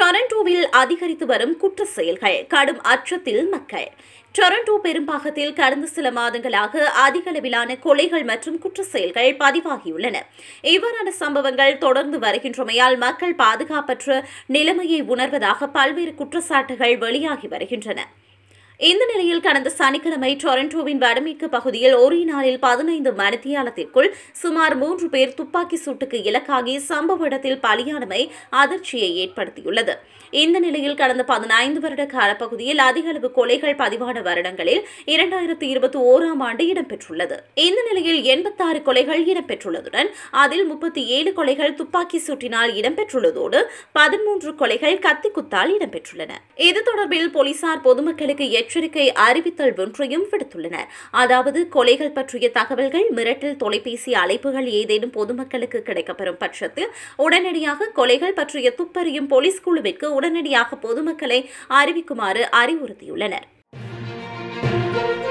டொரண்டோவில் அதிகரித்து வரும் குற்ற செயல்கள் கடும் அச்சத்தில் மக்கள் டொரண்டோ பெரும்பாகத்தில் கடந்த சில மாதங்களாக அதிக அளவிலான கொலைகள் மற்றும் குற்ற செயல்கள் பதிவாகியுள்ளன இவ்வாறான சம்பவங்கள் தொடர்ந்து வருகின்றமையால் மக்கள் பாதுகாப்பற்ற நிலைமையை உணர்வதாக பல்வேறு குற்றச்சாட்டுகள் வெளியாகி வருகின்றன இந்த நிலையில் கடந்த சனிக்கிழமை டொரண்டோவின் வடமேற்கு பகுதியில் ஒரே நாளில் பதினைந்து மணித்தியாலத்திற்குள் சுமார் மூன்று பேர் துப்பாக்கி சூட்டுக்கு இலக்காகி சம்பவ இடத்தில் பலியானமை அதிர்ச்சியை ஏற்படுத்தியுள்ளது இந்த நிலையில் கடந்த பதினைந்து வருட காலப்பகுதியில் அதிக அளவு கொலைகள் பதிவான வருடங்களில் இரண்டாயிரத்தி இருபத்தி ஓராம் ஆண்டு இடம்பெற்றுள்ளது இந்த நிலையில் எண்பத்தாறு கொலைகள் இடம்பெற்றுள்ளதுடன் அதில் முப்பத்தி ஏழு கொலைகள் துப்பாக்கி சூட்டினால் இடம்பெற்றுள்ளதோடு பதிமூன்று கொலைகள் கத்திக்குத்தால் இடம்பெற்றுள்ளன இது தொடர்பில் போலீசார் பொதுமக்களுக்கு எச்சரிக்கை அறிவித்தல் ஒன்றையும் விடுத்துள்ளனர் அதாவது கொலைகள் பற்றிய தகவல்கள் மிரட்டல் தொலைபேசி அழைப்புகள் ஏதேனும் பொதுமக்களுக்கு கிடைக்கப்பெறும் பட்சத்தில் உடனடியாக கொலைகள் பற்றிய துப்பறியும் போலீஸ் குழுவிற்கு உடனடியாக பொதுமக்களை அறிவிக்குமாறு அறிவுறுத்தியுள்ளனர்